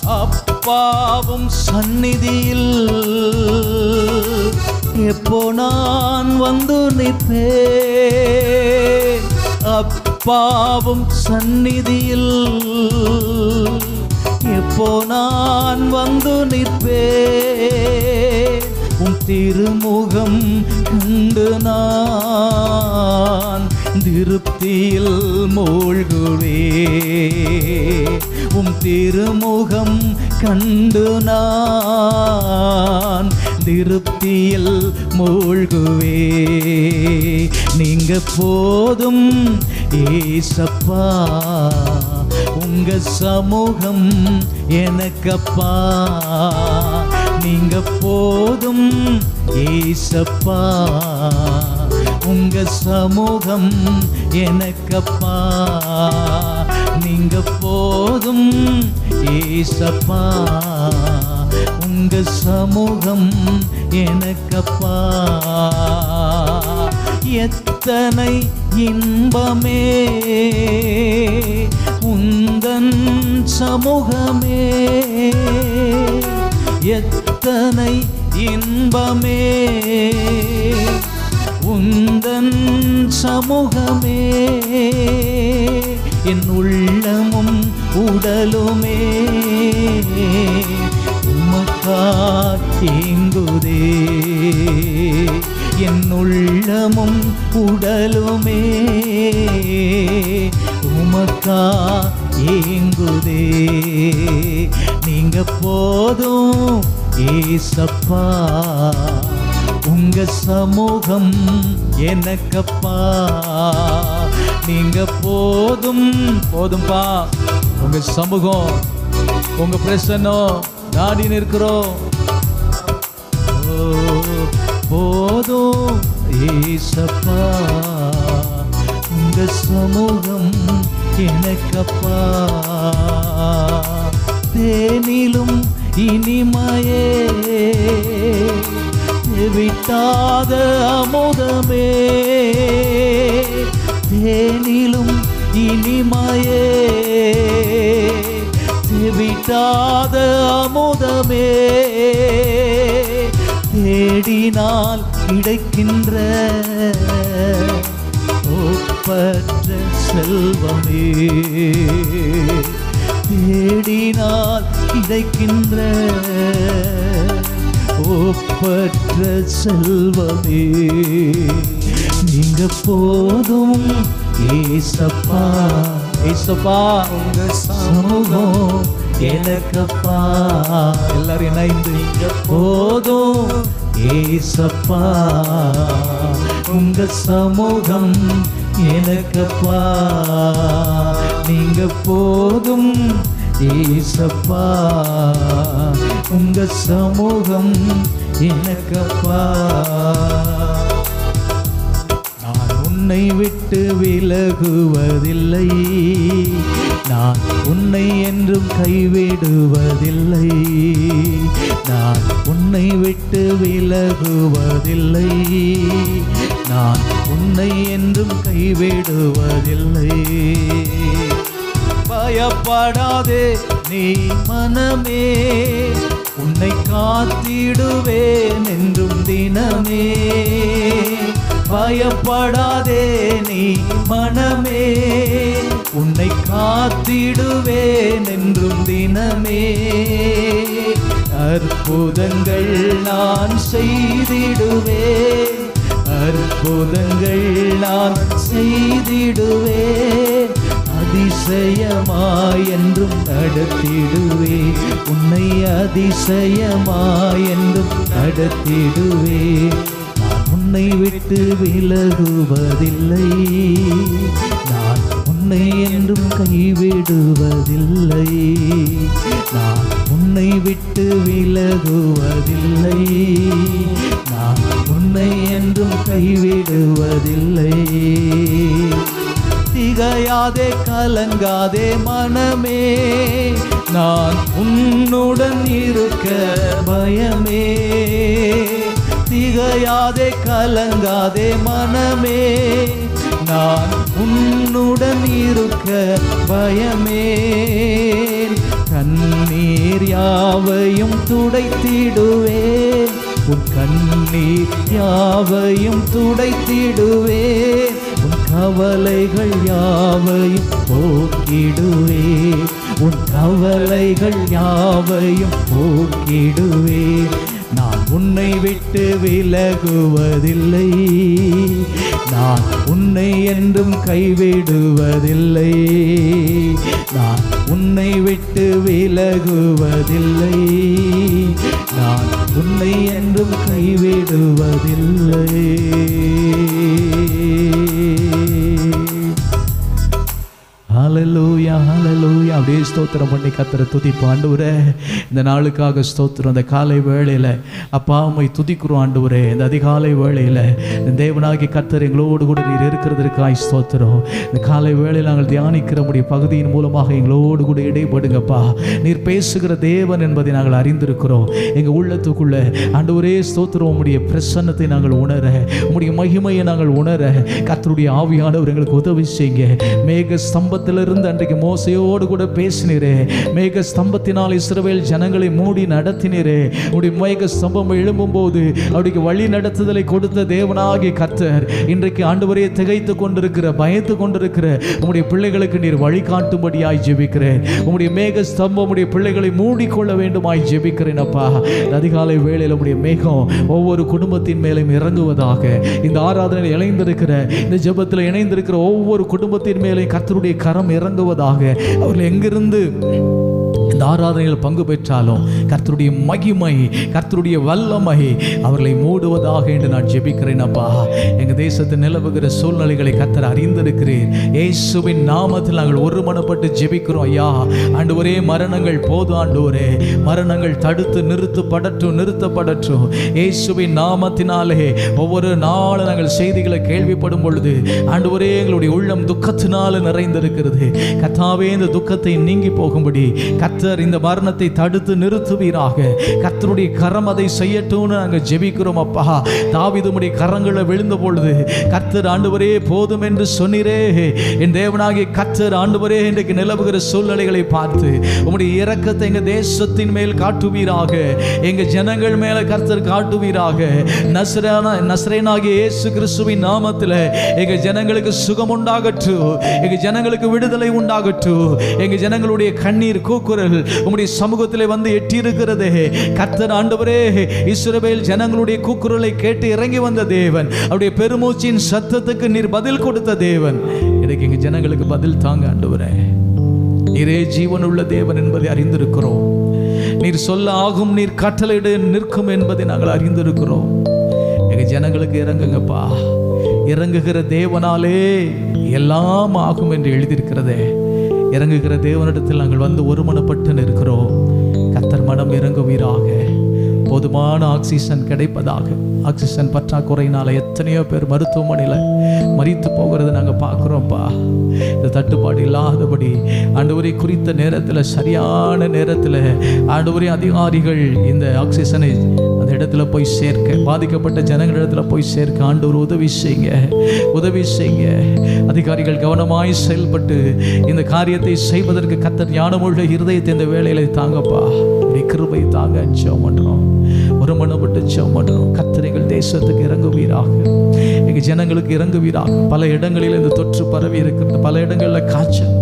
அப்பாவும் சந்நிதியில் எப்போ நான் வந்து நிற்பேன் அப்பாவும் சந்நிதியில் எப்போ நான் வந்து நிற்பேன் உம் திருமுகம் கண்டு நான் திருப்தியில் மூழ்குவே உம் திருமுகம் கண்டு நான் திருப்தியில் மூழ்குவே நீங்க போதும் ஏசப்பா உங்க சமூகம் எனக்கப்பா நீங்க போதும் ஏசப்பா உங்க சமூகம் எனக்கப்பா நீங்க போதும் ஏசப்பா உங்க சமூகம் எனக்கப்பா எத்தனை இன்பமே உந்தன் சமூகமே எத்தனை இன்பமே உந்தன் சமூகமே என் உள்ளமும் உடலுமே உமக்கா ஏங்குதே என் உள்ளமும் உடலுமே உமக்கா ஏங்குதே நீங்க போதும் ஏசப்பா உங்க சமூகம் எனக்கப்பா நீங்க போதும் போதும்பா உங்க சமூகம் உங்க பிரசன்னம் நாடி நிற்கிறோம் ஓ, போதும் ஏசப்பா உங்க சமூகம் எனக்கப்பா தேனிலும் இனிமையே விட்டாத அமுதமே தேனிலும் இனிமையே விட்டாத அமுதமே தேடினால் கிடைக்கின்ற ஒப்பற்ற செல்வமே தேடினால் கிடைக்கின்ற ஒப்பற்ற செல்வமே நீங்க போதும் ஏசப்பா ஏசப்பா உங்க சமூகம் எனக்கப்பா எல்லாரும் இணைந்து இங்க போதும் ஏசப்பா உங்க சமூகம் எனக்கப்பா நீங்க போதும் ஏசப்பா உங்க சமூகம் எனக்கப்பா நான் உன்னை விட்டு விலகுவதில்லை நான் உன்னை என்றும் கைவிடுவதில்லை நான் உன்னை விட்டு விலகுவதில்லை நான் உன்னை என்றும் கைவிடுவதில்லை பயப்படாதே நீ மனமே உன்னை காத்திடுவேன் என்றும் தினமே பயப்படாதே நீ மனமே உன்னை காத்திடுவேன் என்றும் தினமே அற்புதங்கள் நான் செய்திடுவேன் அற்புதங்கள் நான் செய்திடுவேன் அதிசயமாய் என்றும் நடத்திடுவே உன்னை அதிசயமாய் என்றும் நடத்திடுவே நான் உன்னை விட்டு விலகுவதில்லை நான் உன்னை என்றும் கைவிடுவதில்லை நான் உன்னை விட்டு விலகுவதில்லை நான் உன்னை என்றும் கைவிடுவதில்லை திகையாதே கலங்காதே மனமே நான் உன்னுடன் இருக்க பயமே திகையாதே கலங்காதே மனமே நான் உன்னுடன் இருக்க பயமே கண்ணீர் யாவையும் துடைத்திடுவே உன் கண்ணீர் யாவையும் துடைத்திடுவே உன் கவலைகள் யாவையும் போக்கிடுவே உன் கவலைகள் யாவையும் போக்கிடுவே நான் உன்னை விட்டு விலகுவதில்லை நான் உன்னை என்றும் கைவிடுவதில்லை நான் உன்னை விட்டு விலகுவதில்லை நான் உன்னை என்றும் கைவிடுவதில்லை ஹalleluya ஹalleluya அப்படியே ஸ்தோத்திரம் பண்ணி கத்தரை துதிப்போம் ஆண்டவரே இந்த நாளுக்காக ஸ்தோத்திரம் இந்த காலை வேளையில் அப்பா உம்மை துதிக்கிறோம் ஆண்டவரே இந்த அதிகாலை வேளையில் இந்த தேவனாகி கத்தர் எங்களோடு கூட நீர் இருக்கிறதற்காய் ஸ்தோத்திரம் இந்த காலை வேளையில் நாங்கள் தியானிக்கிற முடிய பகுதியின் மூலமாக எங்களோடு கூட இடைப்படுங்கப்பா நீர் பேசுகிற தேவன் என்பதை நாங்கள் அறிந்திருக்கிறோம் எங்கள் உள்ளத்துக்குள்ள ஆண்டவரே ஸ்தோத்திரம் உம்முடைய பிரசன்னத்தை நாங்கள் உணர உம்முடைய மகிமையை நாங்கள் உணர கத்தருடைய ஆவியானவர் எங்களுக்கு உதவி செய்யுங்க மேக ஸ்தம்பத்திலிருந்து அன்றைக்கு மோசையோடு கூட பேசினீரே மேக ஸ்தம்பத்தினால் இஸ்ரவேல் ஜனங்களை மூடி நடத்தினீரே உடைய மேக ஸ்தம்பம் எழும்பும்போது அவருக்கு வழி நடத்துதலை கொடுத்த தேவனாகிய கர்த்தர் இன்றைக்கு ஆண்டவரே திகைத்து கொண்டிருக்கிற பயத்து கொண்டிருக்கிற உம்முடைய பிள்ளைகளுக்கு நீர் வழிகாட்டும்படியாய் ஜெபிக்கிறேன் உம்முடைய மேக ஸ்தம்பம் உடைய பிள்ளைகளை மூடிக்கொள்ள வேண்டுமாய் ஜெபிக்கிறேன் அப்பா இந்த அதிகாலை வேளையில் உடைய மேகம் ஒவ்வொரு குடும்பத்தின் மேலும் இறங்குவதாக இந்த ஆராதனையில் இணைந்திருக்கிற இந்த ஜெபத்தில் இணைந்திருக்கிற ஒவ்வொரு குடும்பத்தின் மேலே கர்த்தருடைய கரம் இறங்குவதாக அவர்கள் எங்கிருந்து இந்த ஆராதனையில் பங்கு பெற்றாலும் கர்த்தருடைய மகிமை கர்த்தருடைய வல்லமை அவர்களை மூடுவதாக என்று நான் ஜெபிக்கிறேன் அப்பா எங்க தேசத்தில் நிலவுகிற சூழ்நிலைகளை கர்த்தர் அறிந்திருக்கிறேன் இயேசுவின் நாமத்தில் நாங்கள் ஒருமனப்பட்டு ஜெபிக்கிறோம் ஐயா ஆண்டு ஒரே மரணங்கள் போதும் ஆண்டவரே மரணங்கள் தடுத்து நிறுத்தப்படட்டும் நிறுத்தப்படட்டும் இயேசுவின் நாமத்தினாலே ஒவ்வொரு நாளும் நாங்கள் செய்திகளை கேள்விப்படும் பொழுது ஆண்டு ஒரே எங்களுடைய உள்ளம் துக்கத்தினால நிறைந்திருக்கிறது கத்தாவே இந்த துக்கத்தை நீங்கி போகும்படி கத்தர் இந்த மரணத்தை தடுத்து நிறுத்துவீராக கத்தருடைய கரம் அதை செய்யட்டும்னு நாங்கள் ஜெபிக்கிறோம் அப்பா தாவிதுமுடைய கரங்களை விழுந்த பொழுது கத்தர் ஆண்டவரே போதும் என்று சொன்னீரே என் தேவனாகிய கத்தர் ஆண்டவரே இன்றைக்கு நிலவுகிற சூழ்நிலைகளை பார்த்து உம்முடைய இரக்கத்தை எங்க தேசத்தின் மேல் காட்டுவீராக எங்க ஜனங்கள் மேல கர்த்தர் காட்டுவீராக நஸ்ரேனா நஸ்ரேனாகிய இயேசு கிறிஸ்துவின் நாமத்தில் எங்க ஜனங்களுக்கு சுகம் உண்டாகட்டும் எங்க ஜனங்களுக்கு விடுதலை உண்டாகட்டும் எங்க ஜனங்களுடைய கண்ணீர் கூக்குரல் உம்முடைய சமூகத்திலே வந்து எட்டி இருக்கிறதே கர்த்தர் ஆண்டவரே இஸ்ரவேல் ஜனங்களுடைய கூக்குரலை கேட்டு இறங்கி வந்த தேவன் அவருடைய பெருமூச்சின் சத்தத்துக்கு நீர் பதில் கொடுத்த தேவன் எனக்கு எங்க ஜனங்களுக்கு பதில் தாங்க ஆண்டவரே நீரே ஜீவனுள்ள தேவன் என்பதை அறிந்திருக்கிறோம் நீர் சொல்ல ஆகும் நீர் கட்டளையிட நிற்கும் என்பதை நாங்கள் அறிந்திருக்கிறோம் எங்க ஜனங்களுக்கு இறங்குங்கப்பா இறங்குகிற தேவனாலே எல்லாம் ஆகும் என்று எழுதியிருக்கிறதே இறங்குகிற தேவனிடத்தில் நாங்கள் வந்து ஒருமனப்பட்டு நிற்கிறோம் கத்தர் மனம் இறங்குவீராக போதுமான ஆக்சிஜன் கிடைப்பதாக ஆக்சிஜன் பற்றாக்குறையினால எத்தனையோ பேர் மருத்துவமனையில் மறித்து போகிறத நாங்கள் பார்க்குறோம்ப்பா இந்த தட்டுப்பாடு இல்லாதபடி ஆண்டவரை குறித்த நேரத்தில் சரியான நேரத்தில் ஆண்டவரே அதிகாரிகள் இந்த ஆக்சிஜனை அந்த இடத்துல போய் சேர்க்க பாதிக்கப்பட்ட ஜனங்கள் இடத்துல போய் சேர்க்க ஆண்டவர் உதவி செய்யுங்க உதவி செய்யுங்க அதிகாரிகள் கவனமாய் செயல்பட்டு இந்த காரியத்தை செய்வதற்கு கத்தர் ஞானமுள்ள இருதயத்தை இந்த வேலையில தாங்கப்பா உடைய கிருபை தாங்க ஜெபம் பண்றோம் ஒரு மனப்பட்டு ஜெபம் பண்றோம் கத்தர் எங்கள் தேசத்துக்கு இறங்குவீராக எங்க ஜனங்களுக்கு இறங்குவீராக பல இடங்களில் இந்த தொற்று பரவி இருக்கிறது பல இடங்கள்ல காய்ச்சல்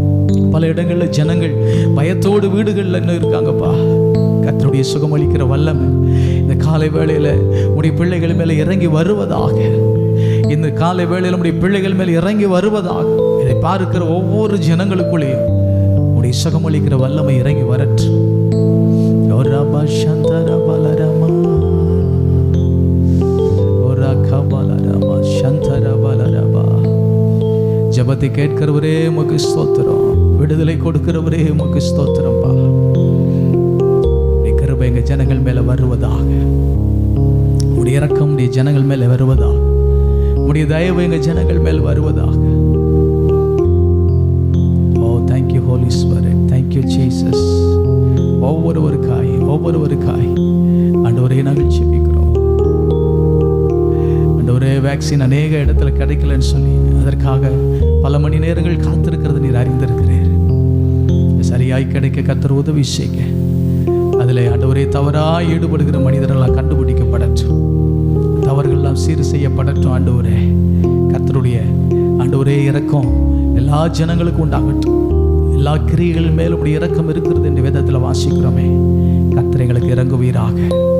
பல இடங்கள்ல ஜனங்கள் பயத்தோடு வீடுகள்ல இன்னும் இருக்காங்கப்பா கத்தருடைய சுகமளிக்கிற வல்லமை இந்த காலை வேளையில உடைய பிள்ளைகள் மேல இறங்கி வருவதாக இந்த காலை வேளையில உடைய பிள்ளைகள் மேல இறங்கி வருவதாக இதை பார்க்கிற ஒவ்வொரு ஜனங்களுக்குள்ளேயும் உடைய சுகமளிக்கிற வல்லமை இறங்கி வரட்டு ரபா சந்தர பலரமா ஒரா பலரமா சந்தர பலரமா ஜபத்தை கேட்கிறவரே உமக்கு ஸ்தோத்திரம் விடுதலை கொடுக்கிறவரே உமக்கு ஸ்தோத்திரம்பா உடைய கிருபை எங்க ஜனங்கள் மேல வருவதாக உடைய இறக்கம் உடைய ஜனங்கள் மேல வருவதாக உடைய தயவு எங்க ஜனங்கள் மேல் வருவதாக oh thank you Holy Spirit thank you Jesus ஒவ்வொருவருக்காய் ஒவ்வொருவருக்காய் ஆண்டவரே நாங்கள் ஜெபிக்கிறோம் ஆண்டவரே வேக்சின் அநேக இடத்துல கிடைக்கலன்னு சொல்லி அதற்காக பல மணி நேரங்கள் காத்திருக்கிறது நீர் அறிந்திருக்கிறீர் சரியாய் கிடைக்க கத்தர் உதவி செய்யுங்க ஆண்டவரே தவறாய் ஈடுபடுகிற மனிதரெல்லாம் கண்டுபிடிக்கப்படட்டும் தவறுகள்லாம் சீர் செய்யப்படட்டும் ஆண்டவரே கர்த்தருடைய ஆண்டவரே இரக்கம் எல்லா ஜனங்களுக்கும் உண்டாகட்டும் எல்லா கிரியைகளின் மேலும் உடைய இரக்கம் இருக்கிறது என்று வேதத்தில் வாசிக்கிறோமே கர்த்தர் எங்களுக்கு இறங்குவீராக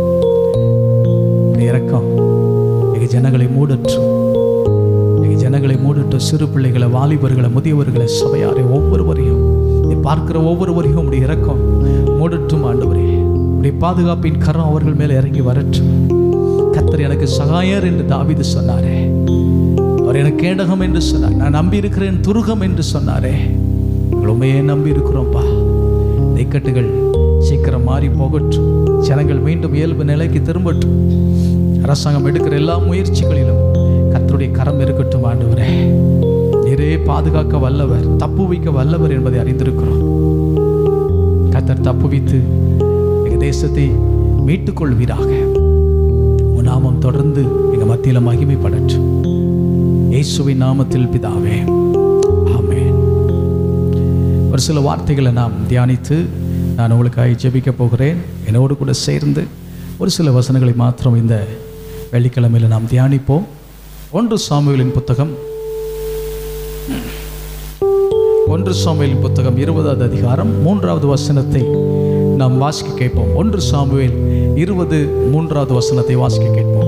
உடைய இரக்கம் எங்க ஜனங்களை மூடற்றும் எங்க ஜனங்களை மூடட்டும் சிறு பிள்ளைகளை வாலிபர்களை முதியவர்களை சபையாரை ஒவ்வொருவரையும் நீ பார்க்கிற ஒவ்வொருவரையும் உடைய இரக்கம் மூடட்டும் ஆண்டவரே உடைய பாதுகாப்பின் கரம் அவர்கள் மேலே இறங்கி வரட்டும் கர்த்தர் எனக்கு சகாயர் என்று தாவீது சொன்னாரே அவர் எனக்கு கேடகம் என்று சொன்னார் நான் நம்பி இருக்கிறேன் துருகம் என்று சொன்னாரே நாங்கள் உண்மையே நம்பி இருக்கிறோம்ப்பா இந்த இக்கட்டுகள் சீக்கிரம் மாறி போகட்டும் ஜனங்கள் மீண்டும் இயல்பு நிலைக்கு திரும்பட்டும் அரசாங்கம் எடுக்கிற எல்லா முயற்சிகளிலும் கர்த்தருடைய கரம் இருக்கட்டும் ஆண்டவரே நீரே பாதுகாக்க வல்லவர் தப்பு வைக்க வல்லவர் என்பதை அறிந்திருக்கிறோம் கர்த்தர் தப்பு வைத்து எங்கள் தேசத்தை மீட்டுக் கொள்வீராக உன் நாமம் தொடர்ந்து எங்க மத்தியில மகிமைப்படட்டும் இயேசுவின் நாமத்தில் பிதாவே ஆமென் ஒரு சில வார்த்தைகளை நாம் தியானித்து நான் உங்களுக்காக ஜெபிக்க போகிறேன் என்னோடு கூட சேர்ந்து ஒரு சில வசனங்களை மாத்திரம் இந்த வெள்ளிக்கிழமையில் நாம் தியானிப்போம் ஒன்று சாமுவேலின் புத்தகம் ஒன்று சாமுவேலின் புத்தகம் இருபதாவது அதிகாரம் மூன்றாவது வசனத்தை நாம் வாசிக்க கேட்போம் ஒன்று சாமுவேல் இருபது மூன்றாவது வசனத்தை வாசிக்க கேட்போம்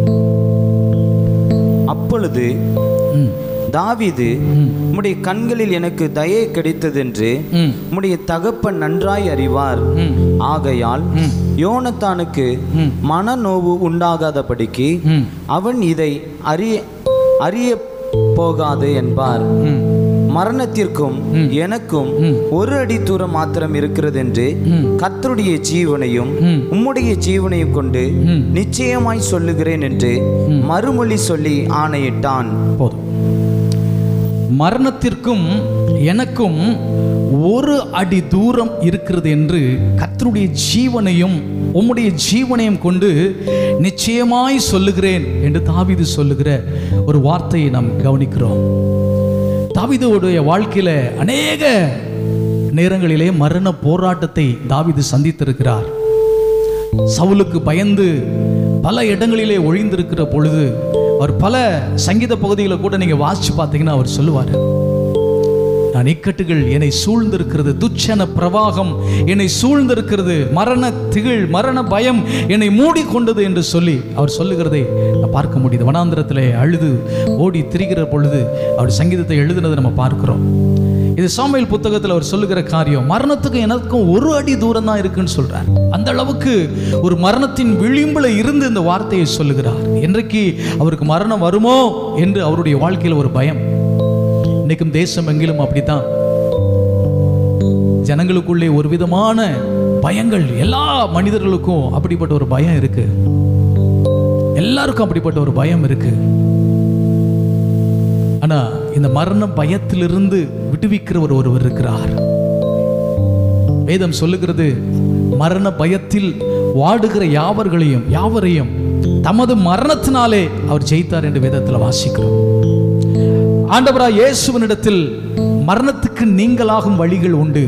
அப்பொழுது ம், தாவீது ம், உம்முடைய கண்களில் எனக்கு தயை கிடைத்ததென்று ம், உம்முடைய தகப்பன் நன்றாய் அறிவார் ம், ஆகையால் ம். யோனத்தானுக்கு ம். மனநோவு உண்டாகாதபடிக்கு ம், அவன் இதை அறிய அறிய போகாது என்பார் ம், மரணத்திற்கும் ம். எனக்கும் ம். ஒரு அடி தூரம் மாத்திரம் இருக்கிறதென்று ம். கர்த்தருடைய ஜீவனையும் ம். உம்முடைய ஜீவனையும் கொண்டு ம். நிச்சயமாய் சொல்லுகிறேன் என்று ம். மறுமொழி சொல்லி ஆணையிட்டான் போதும் மரணத்திற்கும் எனக்கும் ஒரு அடி தூரம் இருக்கிறது என்று கர்த்தருடைய ஜீவனையும் உம்முடைய ஜீவனையும் கொண்டு நிச்சயமாய் சொல்லுகிறேன் என்று தாவீது சொல்லுகிற ஒரு வார்த்தையை நாம் கவனிக்கிறோம் தாவீதுடைய வாழ்க்கையில அநேக நேரங்களிலே மரண போராட்டத்தை தாவீது சந்தித்திருக்கிறார் சவுலுக்கு பயந்து பல இடங்களிலே ஒழிந்திருக்கிற பொழுது அவர் பல சங்கீத பகுதிகளை கூட நீங்க வாசிச்சு பார்த்தீங்கன்னா அவர் சொல்லுவார் நான் இக்கட்டுகள் என்னை சூழ்ந்திருக்கிறது துச்சன பிரவாகம் என்னை சூழ்ந்திருக்கிறது மரண திகில் மரண பயம் என்னை மூடிக்கொண்டது என்று சொல்லி அவர் சொல்லுகிறதை நான் பார்க்க முடியுது வனாந்திரத்திலே அழுது ஓடி திரிகிற பொழுது அவர் சங்கீதத்தை எழுதுனதை நம்ம பார்க்கிறோம் இது சாமுவேல் புத்தகத்தில் அவர் சொல்லுகிற காரியம் மரணத்துக்கும் எனக்கும் ஒரு அடி தூரம் தான் இருக்குன்னு சொல்றார் அந்த அளவுக்கு ஒரு மரணத்தின் விளிம்புல இருந்து இந்த வார்த்தையை சொல்லுகிறார் என்றைக்கு அவருக்கு மரணம் வருமோ என்று அவருடைய வாழ்க்கையில் ஒரு பயம் இன்னைக்கும் தேசம் எங்கிலும் அப்படித்தான் ஜனங்களுக்குள்ளே ஒரு விதமான பயங்கள் எல்லா மனிதர்களுக்கும் அப்படிப்பட்ட ஒரு பயம் இருக்கு எல்லாருக்கும் அப்படிப்பட்ட ஒரு பயம் இருக்கு ஆனா இந்த மரண பயத்திலிருந்து விடுவிக்கிறவர் ஒருவர் இருக்கிறார் வேதம் சொல்லுகிறது மரண பயத்தில் வாடுகிற யாவர்களையும் யாவரையும் தமது மரணத்தினாலே அவர் ஜெயித்தார் என்று வேதத்தில் வாசிக்கிறோம் ஆண்டவரா இயேசுவனிடத்தில் மரணத்துக்கு நீங்களாகும் வழிகள் உண்டு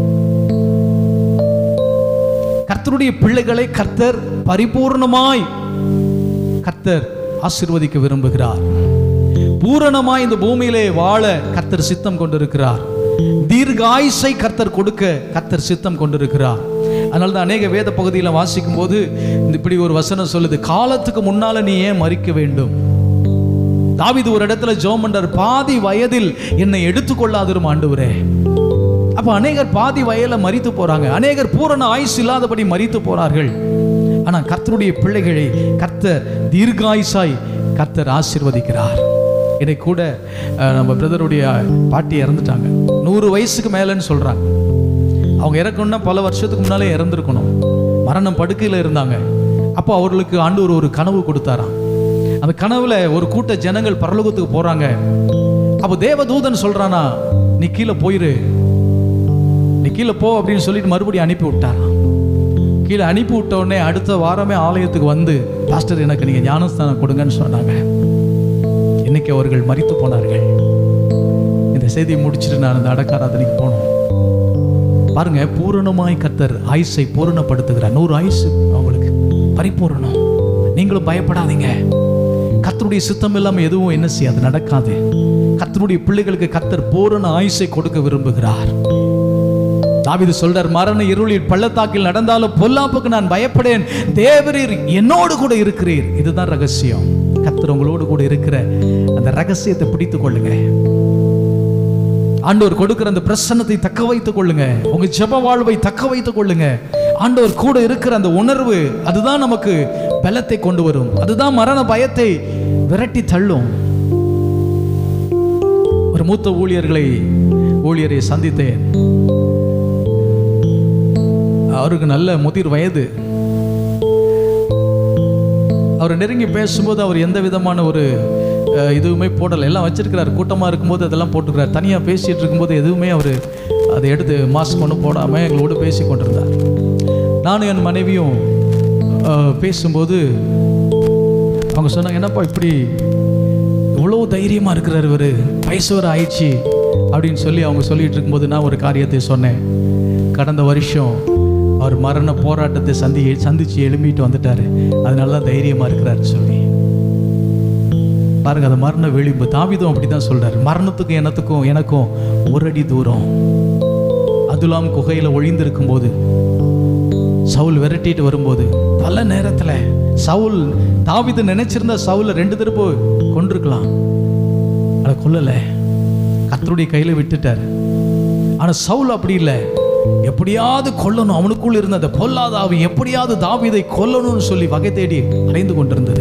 கர்த்தருடைய பிள்ளைகளை கர்த்தர் பரிபூர்ணமாய் கர்த்தர் ஆசிர்வதிக்க விரும்புகிறார் பூரணமாய் இந்த பூமியிலே வாழ கர்த்தர் சித்தம் கொண்டிருக்கிறார் தீர்காயுசை கர்த்தர் கொடுக்க கர்த்தர் சித்தம் கொண்டிருக்கிறார் அதனால தான் அநேக வேத பகுதியில் வாசிக்கும் போது இந்த இப்படி ஒரு வசனம் சொல்லுது காலத்துக்கு முன்னால நீ ஏன் மறிக்க வேண்டும் தாவீது ஒரு இடத்துல ஜோம் பண்றார் பாதி வயதில் என்னை எடுத்துக்கொள்ளாதிரும் ஆண்டவரே அப்ப அநேகர் பாதி வயல மறித்து போறாங்க அநேகர் பூரண ஆயுசு இல்லாதபடி மறித்து போறார்கள் ஆனா கர்த்தருடைய பிள்ளைகளை கர்த்தர் தீர்காயுசாய் கர்த்தர் ஆசீர்வதிக்கிறார் இதை கூட அஹ், நம்ம பிரதருடைய பாட்டி இறந்துட்டாங்க நூறு வயசுக்கு மேலன்னு சொல்றாங்க அவங்க இறக்கணும்னா பல வருஷத்துக்கு முன்னாலே இறந்துருக்கணும் மரணம் படுக்கையில் இருந்தாங்க அப்போ அவர்களுக்கு ஆண்டவர் ஒரு கனவு கொடுத்தாராம் அந்த கனவுல ஒரு கூட்ட ஜனங்கள் பரலோகத்துக்கு போறாங்க அப்போ தேவதூதன் சொல்றானா நீ கீழே போயிரு நீ கீழே போ அப்படின்னு சொல்லிட்டு மறுபடியும் அனுப்பி விட்டாராம் கீழே அனுப்பி விட்ட உடனே அடுத்த வாரமே ஆலயத்துக்கு வந்து பாஸ்டர் எனக்கு நீங்க ஞானஸ்தானம் கொடுங்கன்னு சொன்னாங்க இன்னைக்கு அவர்கள் மரித்து போனார்கள் இந்த செய்தியை முடிச்சுட்டு நான் அந்த அடக்காராதனைக்கு போனோம் பாருங்க பூரணமாய் கத்தர் ஆயுசை பூரணப்படுத்துகிறார் நூறு ஆயுசு அவங்களுக்கு பரிபூரணம் நீங்களும் பயப்படாதீங்க கத்தருடைய சித்தம் இல்லாமல் எதுவும் என்ன செய்யாது நடக்காது கத்தருடைய பிள்ளைகளுக்கு கத்தர் பூரண ஆயுசை கொடுக்க விரும்புகிறார் தாவீது சொல்றார் மரண இருளில் பள்ளத்தாக்கில் நடந்தாலும் பொல்லாப்புக்கு நான் பயப்படேன் தேவரீர் என்னோடு கூட இருக்கிறீர் இதுதான் ரகசியம் கத்தர் உங்களோடு கூட இருக்கிற அந்த ரகசியத்தை பிடித்துக் கொள்ளுங்க ஆண்டவர் கொடுக்கிற அந்த பிரசன்னத்தை தக்க வைத்துக் கொள்ளுங்க உங்க ஜெப வாழ்வை தக்க வைத்துக் கொள்ளுங்க ஆண்டவர் கூட இருக்கிற அந்த உணர்வு அதுதான் நமக்கு பலத்தை கொண்டு வரும் அதுதான் மரண பயத்தை விரட்டி தள்ளும் ஒரு மூத்த ஊழியர்களை ஊழியரை சந்தித்தேன் அவருக்கு நல்ல முதிர் வயது அவர் நெருங்கி பேசும்போது அவர் எந்த விதமான ஒரு அஹ், இதுவுமே போடலை எல்லாம் வச்சிருக்கிறார் கூட்டமாக இருக்கும்போது அதெல்லாம் போட்டுக்கிறார் தனியாக பேசிட்டு இருக்கும்போது எதுவுமே அவர் அதை எடுத்து மாஸ்க் ஒன்றும் போடாமல் எங்களோடு பேசி கொண்டிருந்தார் நானும் என் மனைவியும் அஹ், பேசும்போது அவங்க சொன்னாங்க என்னப்பா இப்படி இவ்வளோ தைரியமாக இருக்கிறார் இவர் வயசு வர ஆயிடுச்சு அப்படின்னு சொல்லி அவங்க சொல்லிட்டு இருக்கும்போது நான் ஒரு காரியத்தை சொன்னேன் கடந்த வருஷம் அவர் மரண போராட்டத்தை சந்தி சந்திச்சு எழும்பிட்டு வந்துட்டாரு அதனால தான் தைரியமாக இருக்கிறாருன்னு சொல்லி பாருங்க அந்த மரண விளிம்பு தாவிதும் அப்படி தான் சொல்றாரு மரணத்துக்கும் எனத்துக்கும் எனக்கும் ஒரு அடி தூரம் அதுலாம் குகையில் ஒழிந்திருக்கும் போது சவுல் விரட்டிட்டு வரும்போது பல நேரத்துல சவுல் தாவிது நினைச்சிருந்தா சவுல ரெண்டு திருப்பு கொண்டிருக்கலாம் அதை கொல்லல கத்தருடைய கையில விட்டுட்டார் ஆனா சவுல் அப்படி இல்லை எப்படியாவது கொல்லணும் அவனுக்குள்ள இருந்த அந்த பொல்லாத ஆவி எப்படியாவது தாவீதை கொல்லணும்னு சொல்லி வகை தேடி அலைந்து கொண்டிருந்தது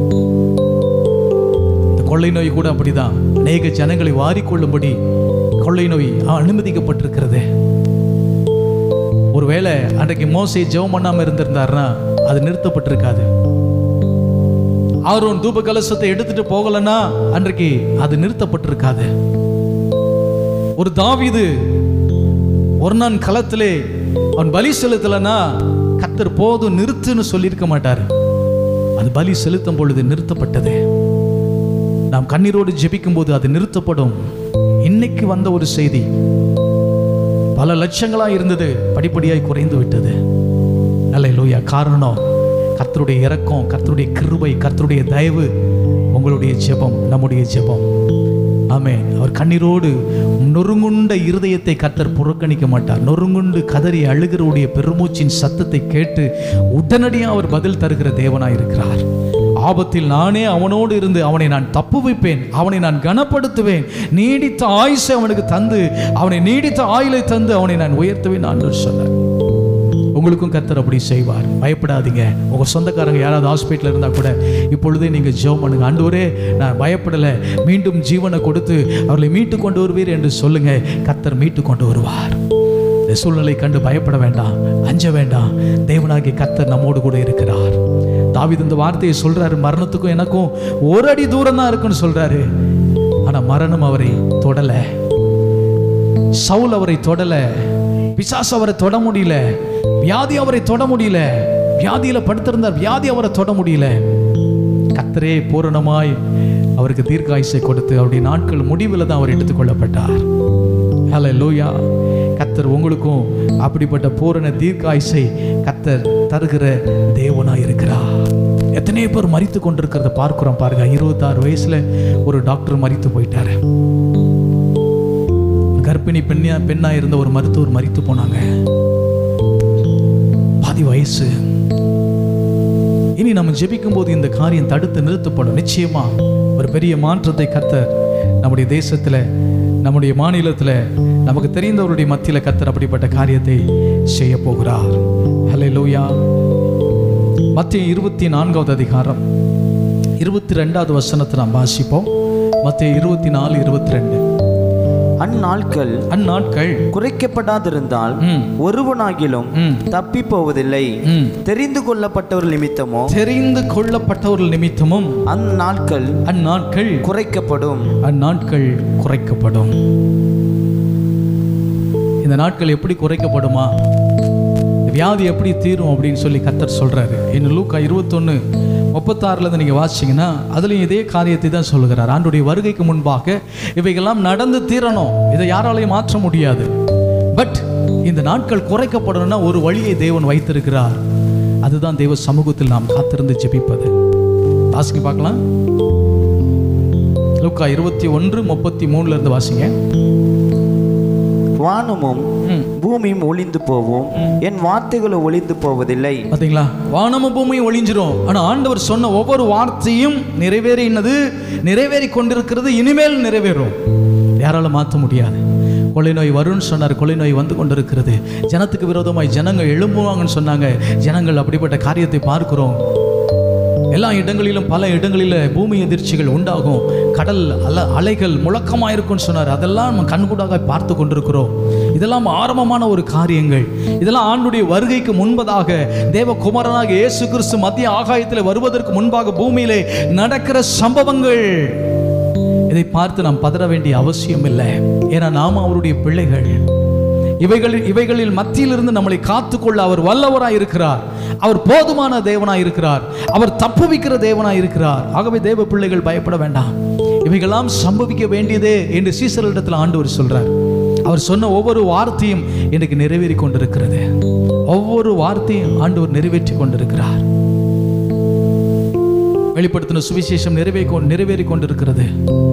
இந்த கொள்ளை நோய் கூட அப்படிதான் அநேக ஜனங்களை வாரிக்கொள்ளும்படி கொள்ளை நோய் அனுமதிக்கப்பட்டிருக்கிறது ஒருவேளை அன்றைக்கு மோசை ஜெபம் பண்ணாம இருந்திருந்தாருன்னா அது நிறுத்தப்பட்டிருக்காது ஆரோன் தூப கலசத்தை எடுத்துட்டு போகலன்னா அன்றைக்கு அது நிறுத்தப்பட்டிருக்காது ஒரு தாவீது ஒரு நாள் களத்திலே அவன் பலி செலுத்தலைன்னா கத்தர் போதும் நிறுத்துன்னு சொல்லியிருக்க மாட்டார் அது பலி செலுத்தும் பொழுது நிறுத்தப்பட்டது நாம் கண்ணீரோடு ஜெபிக்கும் போது அது நிறுத்தப்படும் இன்னைக்கு வந்த ஒரு செய்தி பல லட்சங்களா இருந்தது படிப்படியாய் குறைந்து விட்டது நல்ல லோயா காரணம் கர்த்தருடைய இரக்கம் கர்த்தருடைய கிருபை கர்த்தருடைய தயவு உங்களுடைய ஜெபம் நம்முடைய ஜெபம் ஆமென் அவர் கண்ணீரோடு நொறுங்குண்ட இருதயத்தை கர்த்தர் புறக்கணிக்க மாட்டார் நொறுங்குண்டு கதறி அழுகிறவுடைய பெருமூச்சின் சத்தத்தை கேட்டு உடனடியாக அவர் பதில் தருகிற தேவனாய் இருக்கிறார் ஆபத்தில் நானே அவனோடு இருந்து அவனை நான் தப்பு வைப்பேன் அவனை நான் கனப்படுத்துவேன் நீடித்த ஆயுசை அவனுக்கு தந்து அவனை நீடித்த ஆயுளை தந்து அவனை நான் உயர்த்துவேன் நான் சொன்னார் உங்களுக்கும் கர்த்தர் அப்படி செய்வார் பயப்படாதீங்க உங்க சொந்தக்காரங்க யாராவது ஹாஸ்பிட்டல் இருந்தா கூட இப்பொழுதே நீங்க ஜெபம் பண்ணுங்க ஆண்டவரே நான் பயப்படல மீண்டும் ஜீவனை கொடுத்து அவர்களை மீட்டு கொண்டு வருவீர் என்று சொல்லுங்க கர்த்தர் மீட்டு கொண்டு வருவார் இந்த சூழ்நிலை கண்டு பயப்பட வேண்டாம் அஞ்ச வேண்டாம் தேவனாகிய கர்த்தர் நம்மோடு கூட இருக்கிறார் தாவீது இந்த வார்த்தையை சொல்றாரு மரணத்துக்கும் எனக்கும் ஒரு அடி தூரம் தான் இருக்குன்னு சொல்றாரு ஆனா மரணம் அவரை தொடல சவுல் அவரை தொடல பிசாசு அவரை தொட முடியல வியாதி அவரை தொட முடியல வியாதியில படுத்திருந்தார் வியாதி அவரை தொட முடியல கத்தரே பூரணமாய் அவருக்கு தீர்க்காயுசை கொடுத்து அவருடைய நாட்கள் முடிவில் தான் அவர் எடுத்துக்கொள்ளப்பட்டார் ஹலோ லூயா கத்தர் உங்களுக்கும் அப்படிப்பட்ட பூரண தீர்க்காயுசை கத்தர் தருகிற தேவனாய் இருக்கிறார் எத்தனையோ பேர் மறித்து கொண்டிருக்கிறத பார்க்கிறோம் பாருங்க இருபத்தாறு வயசுல ஒரு டாக்டர் மறித்து போயிட்டாரு கர்ப்பிணி பெண்ணா பெண்ணா இருந்த ஒரு மருத்துவர் மறித்து போனாங்க பாதி வயசு இனி நம்ம ஜெபிக்கும் போது இந்த காரியம் தடுத்து நிறுத்தப்படும் நிச்சயமா ஒரு பெரிய மாற்றத்தை கத்தர் நம்முடைய தேசத்துல நம்முடைய மாநிலத்துல நமக்கு தெரிந்தவருடைய மத்தியில கத்தர் அப்படிப்பட்ட காரியத்தை செய்ய போகிறார் ஹலே லூயா மத்திய இருபத்தி நான்காவது அதிகாரம் இருபத்தி ரெண்டாவது வசனத்தை நாம் வாசிப்போம் மத்திய இருபத்தி நாலு இருபத்தி ரெண்டு அந்நாட்கள் அந்நாட்கள் குறைக்கப்படாதிருந்தால் ம், ஒருவனாகிலும் ம், தப்பி போவதில்லை ம். தெரிந்து கொள்ளப்பட்டவர்கள் நிமித்தமோ தெரிந்து கொள்ளப்பட்டவர்கள் நிமித்தமும் அந்நாட்கள் அந்நாட்கள் குறைக்கப்படும் அந்நாட்கள் குறைக்கப்படும் இந்த நாட்கள் எப்படி குறைக்கப்படுமா இந்த வியாதி எப்படி தீரும் அப்படின்னு சொல்லி கத்தர் சொல்றாரு இன்னும் லூக்கா இருபத்தொன்னு முப்பத்தாறுல இருந்து நீங்க வாசிச்சீங்கன்னா அதுலயும் இதே காரியத்தை தான் சொல்லுகிறார் ஆண்டுடைய வருகைக்கு முன்பாக இவைகள்லாம் நடந்து தீரணும் இதை யாராலையும் மாற்ற முடியாது பட் இந்த நாட்கள் குறைக்கப்படணும்னா ஒரு வழியை தேவன் வைத்திருக்கிறார் அதுதான் தேவ சமூகத்தில் நாம் காத்திருந்து ஜெபிப்பது வாசிக்க பார்க்கலாம் லூக்கா இருபத்தி ஒன்று முப்பத்தி மூணுல இருந்து வாசிங்க வானமும் ம். பூமியும் ஒளிந்து போவும் என் வார்த்தைகளும் ஒளிந்து போவதில்லை பாத்தீங்களா வானமும் பூமியும் ஒளிஞ்சிரும் ஆனா ஆண்டவர் சொன்ன ஒவ்வொரு வார்த்தையும் நிறைவேறினது நிறைவேறி கொண்டிருக்கிறது இனிமேல் நிறைவேறும் யாரால மாற்ற முடியாது கொள்ளை நோய் வரும்னு சொன்னார் கொள்ளை நோய் வந்து கொண்டிருக்கிறது ஜனத்துக்கு விரோதமாய் ஜனங்கள் எழும்புவாங்கன்னு சொன்னாங்க ஜனங்கள் அப்படிப்பட்ட காரியத்தை பார்க்கிறோம் எல்லா இடங்களிலும் பல இடங்களில் பூமி எதிர்ச்சிகள் உண்டாகும் கடல் அல அலைகள் முழக்கமாக இருக்கும்னு சொன்னார் அதெல்லாம் நம்ம கண்கூடாக பார்த்து கொண்டிருக்கிறோம் இதெல்லாம் ஆரம்பமான ஒரு காரியங்கள் இதெல்லாம் ஆண்டுடைய வருகைக்கு முன்பதாக தேவகுமாரனாக இயேசு கிறிஸ்து மத்திய ஆகாயத்தில் வருவதற்கு முன்பாக பூமியிலே நடக்கிற சம்பவங்கள் இதை பார்த்து நாம் பதற வேண்டிய அவசியம் இல்லை ஏன்னா நாம் அவருடைய பிள்ளைகள் இவைகளில் இவைகளில் மத்தியிலிருந்து நம்மளை காத்துக்கொள்ள அவர் வல்லவராய் இருக்கிறார் அவர் போதுமான தேவனாய் இருக்கிறார் அவர் தப்புவிக்கிற தேவனாய் இருக்கிறார் ஆகவே தேவ பிள்ளைகள் பயப்பட வேண்டாம் இவைகளாம் சம்பவிக்க வேண்டியதே என்று சீசரிடத்தில் ஆண்டவர் சொல்றார் அவர் சொன்ன ஒவ்வொரு வார்த்தையும் எனக்கு நிறைவேறி கொண்டிருக்கிறது ஒவ்வொரு வார்த்தையும் ஆண்டவர் நிறைவேற்றி கொண்டிருக்கிறார் வெளிப்படுத்தின சுவிசேஷம் நிறைவே நிறைவேறி கொண்டிருக்கிறது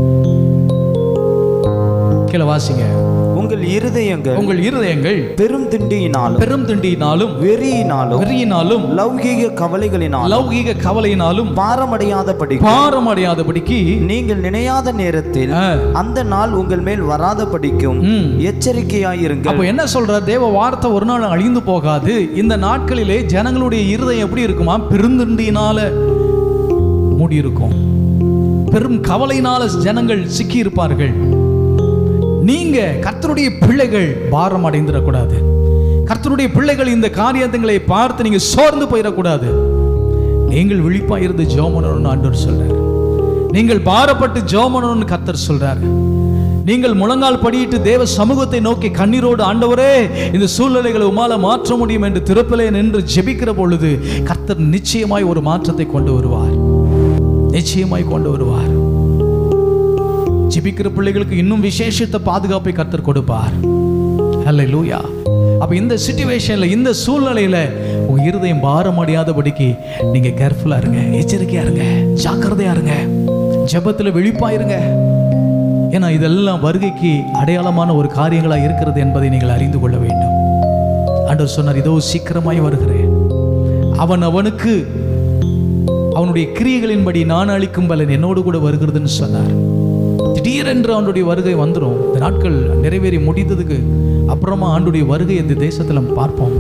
கீழே வாசிங்க உங்கள் இருதயங்கள் உங்கள் இருதயங்கள் பெரும் திண்டியினாலும் பெரும் திண்டியினாலும் வெறியினாலும் வெறியினாலும் லௌகீக கவலைகளினாலும் லௌகீக கவலையினாலும் பாரமடையாதபடி பாரமடையாதபடிக்கு நீங்கள் நினையாத நேரத்தில் ஆ, அந்த நாள் உங்கள் மேல் வராதபடிக்கும் ம். எச்சரிக்கையாயிருங்கள் அப்போ என்ன சொல்ற தேவ வார்த்தை ஒரு நாள் அழிந்து போகாது இந்த நாட்களிலே ஜனங்களுடைய இருதயம் எப்படி இருக்குமா பெருந்திண்டியினால மூடி இருக்கும் பெரும் கவலையினால ஜனங்கள் சிக்கி இருப்பார்கள் நீங்க கர்த்தருடைய பிள்ளைகள் பாரம் அடைந்துடக்கூடாது கர்த்தருடைய பிள்ளைகள் இந்த காரியங்களை பார்த்து நீங்க சோர்ந்து போயிடக்கூடாது நீங்கள் விழிப்பா இருந்து ஜோமனு ஆண்டவர் சொல்றார் நீங்கள் பாரப்பட்டு ஜோமனு கர்த்தர் சொல்றார் நீங்கள் முழங்கால் படியிட்டு தேவ சமூகத்தை நோக்கி கண்ணீரோடு ஆண்டவரே இந்த சூழ்நிலைகளை உமால மாற்ற முடியும் என்று திருப்பலே நின்று ஜெபிக்கிற பொழுது கர்த்தர் நிச்சயமாய் ஒரு மாற்றத்தை கொண்டு வருவார் நிச்சயமாய் கொண்டு வருவார் ஜெபிக்கிற பிள்ளைகளுக்கு இன்னும் விசேஷித்த பாதுகாப்பை கர்த்தர் கொடுப்பார் அல்ல லூயா அப்ப இந்த சுச்சுவேஷன்ல இந்த சூழ்நிலையில உங்க இருதயம் பாரம் அடையாதபடிக்கு நீங்க கேர்ஃபுல்லா இருங்க எச்சரிக்கையா இருங்க ஜாக்கிரதையா இருங்க ஜெபத்துல விழிப்பா இருங்க ஏன்னா இதெல்லாம் வருகைக்கு அடையாளமான ஒரு காரியங்களா இருக்கிறது என்பதை நீங்கள் அறிந்து கொள்ள வேண்டும் ஆண்டவர் சொன்னார் இதோ சீக்கிரமாய் வருகிறேன் அவன் அவனுக்கு அவனுடைய கிரியைகளின்படி நான் அளிக்கும் பலன் என்னோடு கூட வருகிறதுன்னு சொன்னார் திடீரென்று அவனுடைய வருகை வந்துடும் இந்த நாட்கள் நிறைவேறி முடிந்ததுக்கு அப்புறமா ஆண்டுடைய வருகை இந்த தேசத்துல பார்ப்போம்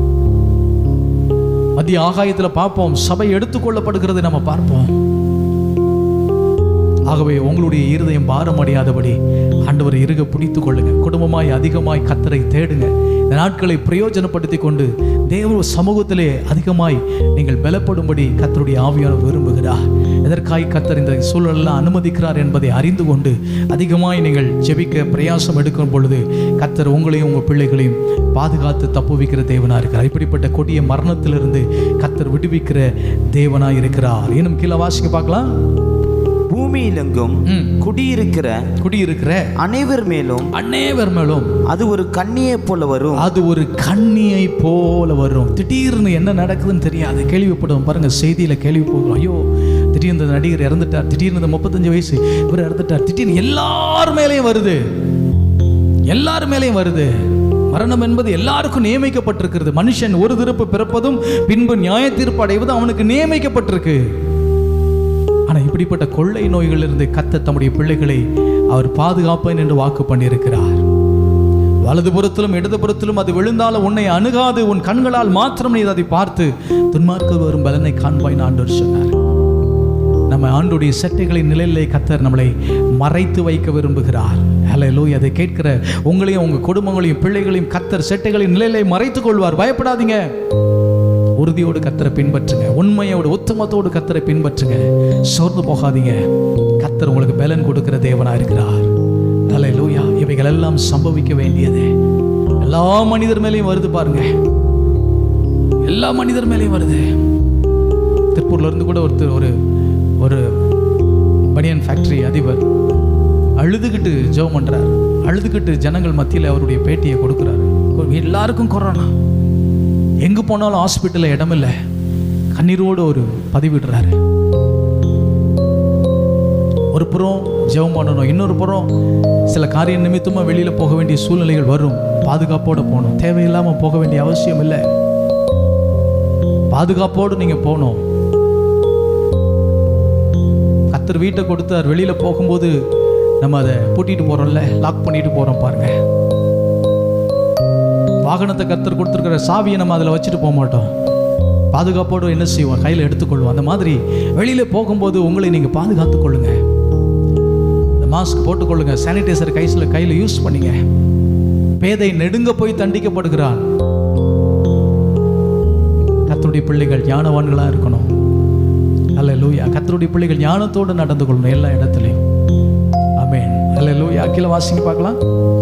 மத்திய ஆகாயத்துல பார்ப்போம் சபை எடுத்துக்கொள்ளப்படுகிறது நம்ம பார்ப்போம் ஆகவே உங்களுடைய இருதயம் பாரம் அடையாதபடி ஆண்டவரை இருக பிடித்து கொள்ளுங்க குடும்பமாய் அதிகமாய் கத்தரை தேடுங்க இந்த நாட்களை பிரயோஜனப்படுத்தி கொண்டு தேவ சமூகத்திலே அதிகமாய் நீங்கள் பலப்படும்படி கத்தருடைய ஆவியானவர் விரும்புகிறார் எதற்காய் கத்தர் இந்த சூழலெல்லாம் அனுமதிக்கிறார் என்பதை அறிந்து கொண்டு அதிகமாய் நீங்கள் ஜெபிக்க பிரயாசம் எடுக்கும் பொழுது கத்தர் உங்களையும் உங்கள் பிள்ளைகளையும் பாதுகாத்து தப்புவிக்கிற தேவனா இருக்கிறார் இப்படிப்பட்ட கொடிய மரணத்திலிருந்து கத்தர் விடுவிக்கிற தேவனா இருக்கிறார் இன்னும் கீழே வாசிக்க பார்க்கலாம் பூமியிலெங்கும் ம். குடியிருக்கிற குடியிருக்கிற அனைவர் மேலும் அநேவர் மேலும் அது ஒரு கண்ணியைப் போல வரும் அது ஒரு கண்ணியை போல வரும் திடீர்னு என்ன நடக்குதுன்னு தெரியாது கேள்விப்படும் பாருங்க செய்தியில கேள்விப்படுறோம் ஐயோ திடீர்னு இந்த நடிகர் இறந்துட்டார் திடீர்னு இந்த முப்பத்தஞ்சு வயசு இவர் இறந்துட்டார் திடீர்னு எல்லார் மேலேயும் வருது எல்லார் மேலேயும் வருது மரணம் என்பது எல்லாருக்கும் நியமிக்கப்பட்டிருக்கிறது மனுஷன் ஒரு திருப்பு பிறப்பதும் பின்பு நியாய தீர்ப்பு அடைவது அவனுக்கு நியமிக்கப்பட்டிருக்கு ஆனா இப்படிப்பட்ட கொள்ளை நோய்களிலிருந்து கத்த தம்முடைய பிள்ளைகளை அவர் பாதுகாப்பேன் என்று வாக்கு பண்ணியிருக்கிறார் வலதுபுறத்திலும் இடதுபுறத்திலும் அது விழுந்தாலும் உன்னை அணுகாது உன் கண்களால் மாத்திரம் நீ அதை பார்த்து துன்மார்க்க வரும் பலனை காண்பாய் ஆண்டவர் சொன்னார் நம்ம ஆண்டுடைய செட்டைகளின் நிலையிலே கத்தர் நம்மளை மறைத்து வைக்க விரும்புகிறார் ஹalleluya அதை கேட்கிற உங்களையும் உங்க குடும்பங்களையும் பிள்ளைகளையும் கத்தர் செட்டைகளின் நிலையிலே மறைத்துக் கொள்வார் பயப்படாதீங்க உறுதியோடு கத்தரை பின்பற்றுங்க உண்மையோடு உத்தமத்தோடு கத்தரை பின்பற்றுங்க சோர்ந்து போகாதீங்க கத்தர் உங்களுக்கு பலன் கொடுக்கிற தேவனா இருக்கிறார் ஹalleluya இவைகள் எல்லாம் சம்பவிக்க வேண்டியது எல்லா மனிதர் மேலேயும் வருது பாருங்க எல்லா மனிதர் மேலேயும் வருது திருப்பூர்ல இருந்து கூட ஒருத்தர் ஒரு ஒரு பனியன் ஃபேக்டரி அதிபர் அழுதுகிட்டு ஜெபம் பண்றார் அழுதுகிட்டு ஜனங்கள் மத்தியில் அவருடைய பேட்டியை கொடுக்குறாரு எல்லாருக்கும் கொரோனா எங்கே போனாலும் ஹாஸ்பிட்டலில் இடமில்லை கண்ணீரோடு ஒரு பதிவிடுறாரு ஒரு புறம் ஜெபம் பண்ணணும் இன்னொரு புறம் சில காரிய நிமித்தமாக வெளியில் போக வேண்டிய சூழ்நிலைகள் வரும் பாதுகாப்போடு போகணும் தேவையில்லாமல் போக வேண்டிய அவசியம் இல்லை பாதுகாப்போடு நீங்கள் போகணும் கத்தர் வீட்டை கொடுத்தார் வெளியில் போகும்போது நம்ம அதை பூட்டிட்டு போகிறோம்ல லாக் பண்ணிட்டு போகிறோம் பாருங்க வாகனத்தை கத்தர் கொடுத்துருக்கிற சாவியை நம்ம அதில் வச்சுட்டு போக மாட்டோம் பாதுகாப்போடு என்ன செய்வோம் கையில் எடுத்துக்கொள்வோம் அந்த மாதிரி வெளியில் போகும்போது உங்களை நீங்கள் பாதுகாத்துக் கொள்ளுங்க இந்த மாஸ்க் போட்டுக்கொள்ளுங்க சானிடைசர் கையில் கையில் யூஸ் பண்ணுங்க பேதை நெடுங்க போய் தண்டிக்கப்படுகிறான் கத்தருடைய பிள்ளைகள் ஞானவான்களாக இருக்கணும் அல்ல லூயா கத்தருடைய பிள்ளைகள் ஞானத்தோடு நடந்து கொள்ளணும் எல்லா இடத்துலையும் ஆமென் அல்ல லூயா கீழே வாசிங்க பார்க்கலாம்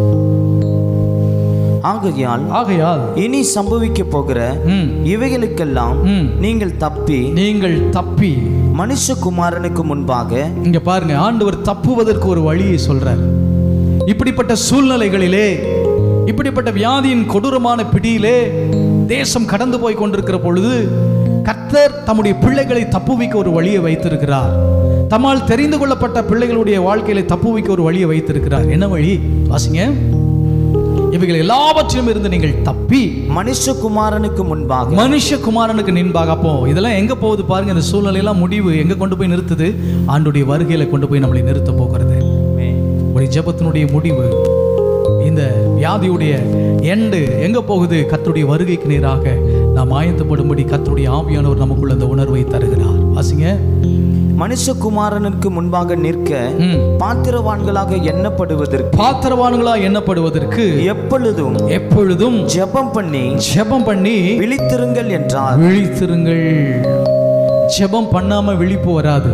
ஆகையால் ஆகையால் இனி சம்பவிக்க போகிற ம் இவைகளுக்கெல்லாம் ம் நீங்கள் தப்பி நீங்கள் தப்பி மனுஷகுமாரனுக்கு முன்பாக இங்க பாருங்க ஆண்டவர் தப்புவதற்கு ஒரு வழியை சொல்றார் இப்படிப்பட்ட சூழ்நிலைகளிலே இப்படிப்பட்ட வியாதியின் கொடூரமான பிடியிலே தேசம் கடந்து போய் கொண்டிருக்கிற பொழுது கர்த்தர் தம்முடைய பிள்ளைகளை தப்புவிக்க ஒரு வழியை வைத்திருக்கிறார் தம்மால் தெரிந்து கொள்ளப்பட்ட பிள்ளைகளுடைய வாழ்க்கையில தப்புவிக்க ஒரு வழியை வைத்திருக்கிறார் என்ன வழி வாசிங்க இவைகள் எல்லாவற்றிலும் இருந்து நீங்கள் தப்பி மனுஷகுமாரனுக்கு முன்பாக மனுஷகுமாரனுக்கு நின்பாக அப்போ இதெல்லாம் எங்க போகுது பாருங்க இந்த சூழ்நிலையெல்லாம் முடிவு எங்க கொண்டு போய் நிறுத்துது ஆண்டுடைய வருகையில கொண்டு போய் நம்மளை நிறுத்த போகிறது ஒரு ஜெபத்தினுடைய முடிவு இந்த வியாதியுடைய எண்டு எங்க போகுது கர்த்தருடைய வருகைக்கு நேராக நாம் ஆயத்தப்படும்படி கர்த்தருடைய ஆவியானவர் நமக்குள்ள அந்த உணர்வை தருகிறார் வாசிங்க மனுஷகுமாரனுக்கு முன்பாக நிற்க ம். பாத்திரவான்களாக எண்ணப்படுவதற்கு பாத்திரவான்களா எண்ணப்படுவதற்கு எப்பொழுதும் எப்பொழுதும் ஜெபம் பண்ணி ஜெபம் பண்ணி விழித்திருங்கள் என்றார் விழித்திருங்கள் ஜெபம் பண்ணாம விழிப்பு வராது